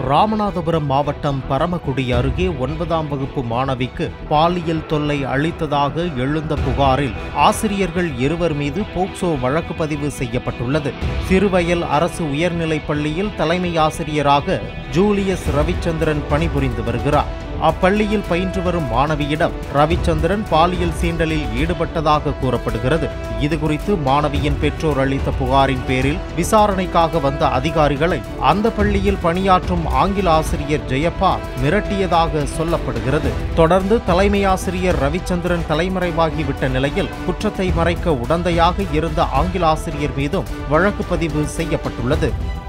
ராமநாதபுரம் மாவட்டம் பரமக்குடி அருகே ஒன்பதாம் வகுப்பு மாணவிக்கு பாலியல் தொல்லை அளித்ததாக எழுந்த புகாரில் ஆசிரியர்கள் இருவர் மீது போக்சோ வழக்கு பதிவு செய்யப்பட்டுள்ளது சிறுவயல் அரசு உயர்நிலைப் பள்ளியில் தலைமை ஆசிரியராக ஜூலியஸ் ரவிச்சந்திரன் பணிபுரிந்து வருகிறார் அப்பள்ளியில் பயின்று வரும் மாணவியிடம் ரவிச்சந்திரன் பாலியல் சீண்டலில் ஈடுபட்டதாக கூறப்படுகிறது இதுகுறித்து மாணவியின் பெற்றோர் அளித்த புகாரின் பேரில் விசாரணைக்காக வந்த அதிகாரிகளை அந்த பள்ளியில் பணியாற்றும் ஆங்கில ஆசிரியர் ஜெயப்பா மிரட்டியதாக சொல்லப்படுகிறது தொடர்ந்து தலைமை ஆசிரியர் ரவிச்சந்திரன் தலைமறைவாகிவிட்ட நிலையில் குற்றத்தை மறைக்க உடந்தையாக இருந்த ஆங்கில ஆசிரியர் மீதும் வழக்கு பதிவு செய்யப்பட்டுள்ளது